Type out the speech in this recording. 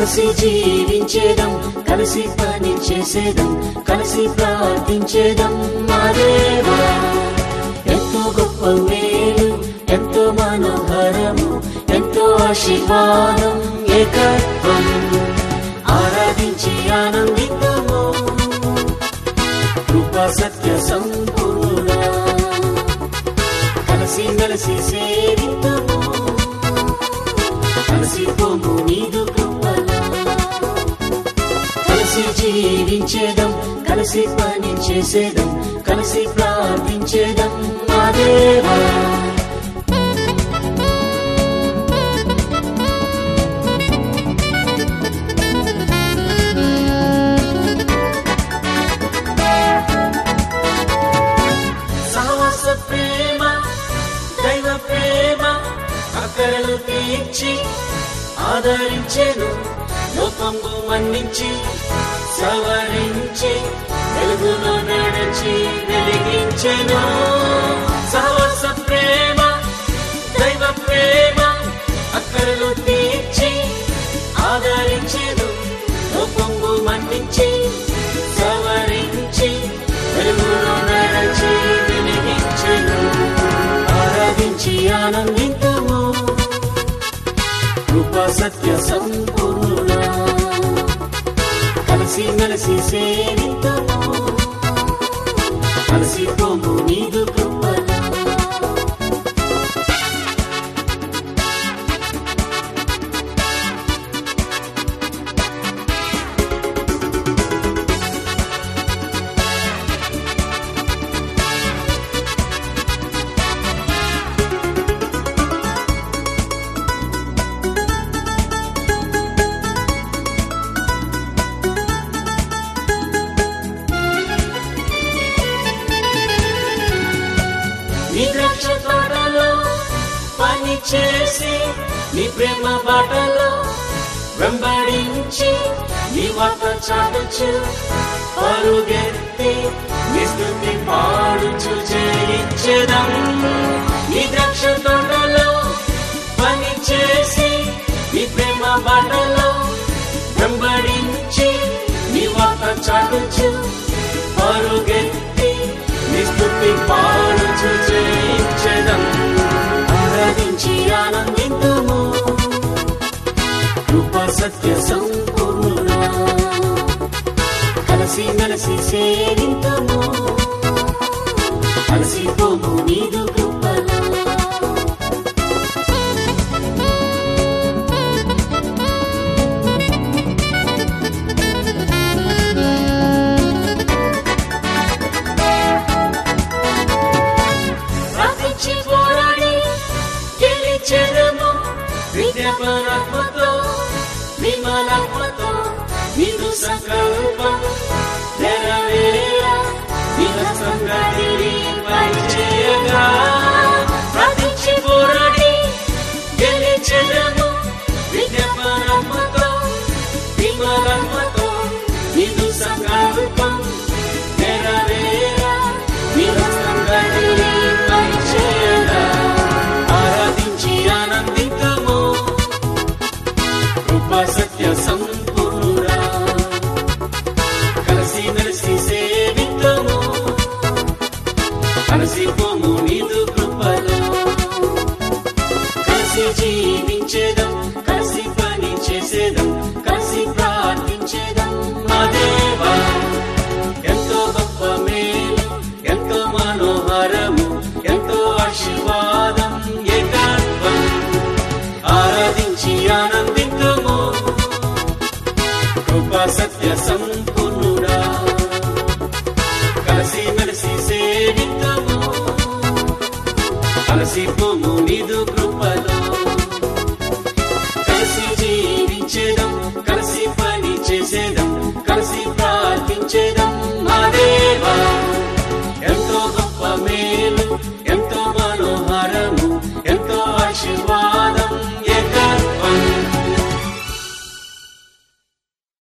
కలిసి జీవించేదం కలిసి పని చేసేదం కలిసి ప్రార్థించేదం మా దేవా ఎంతో గొప్ప మేలు ఎంతో మనోహరము ఎంతో ఆశీర్వాదం ఏకత్వం ఆరాధించి ఆనందిద్దాము కృపా సత్య సంపూర్ణ కలిసి మెలిసి సేవిద్దాము కలిసి పోము నీదు కృపలో కలిసి జీవించేదం కలిసి పని చేసేదం కలిసి ప్రార్థించేదం మా దేవా సహవాస ప్రేమ దైవ ప్రేమ అక్కరలు తీర్చి ఆదరించెను లోకంబు మన్నించి సవరించి వెలుగులో నడిచి వెలిగించెను సహవాస ప్రేమ దైవ ప్రేమ అక్కరలు తీర్చి ఆదరించెను లోకంబు మన్నించి సవరించి వెలుగులో నడిచి వెలిగించెను ఆరాధించి ఆనందిద్దాము కృపా సత్య సంపూర్ణ కలిసి మెలిసి సేవిద్దాము కలిసి పోము నీదు కృపలో నీ ద్రాక్ష తోటలో పని చేసి నీ ప్రేమ బాటలో వెంబడించి నీ వాత చాటుచు పరుగెత్తి నీ స్థుతి పాడుచు జయించెదం నీ ద్రాక్ష తోటలో పని చేసి నీ ప్రేమ బాటలో వెంబడించి నీ వాత చాటుచు పరుగెత్తి నీ స్థుతి పాడుచు జయించెదం ఆరాధించి ఆనందిద్దాము కృప సత్య సంపూర్ణ కలిసి మెలిసి సేవిద్దాము కలిసి పోము నీదు కృపలో ప్రార్థించి పోరాడి గెలిచెదము విద్యాపరాత్మతో విమలాత్మతో నీదు సంకల్పం నెరవేర విహస్తంగా తిరిగి పనిచేయగా ప్రార్థించి పోరాడి గెలిచెదము విద్యాపరాత్మతో విమలాత్మతో నీదు సంకల్పం నెరవేర విహస్తంగా తిరిగి పనిచేయగా ఆరాధించి ఆనందిద్దాము కృపా సత్య సంపూర్ణ కలిసి మెలిసి సేవిద్దాము కలిసి పోము నీదు కృపలో కలిసి జీవించేదం కలిసి పని చేసేదం కలిసి ప్రార్థించేదం మా దేవా ఎంతో గొప్ప మేలు ఎంతో మనోహరము ఎంతో ఆశీర్వాదం ఏకత్వం ఆరాధించి ఆనందిద్దాము కృపా సత్య సంపూర్ణుడా కలిసి మెలిసి సేవిద్దాము కలిసి పోము నీదు కృపలో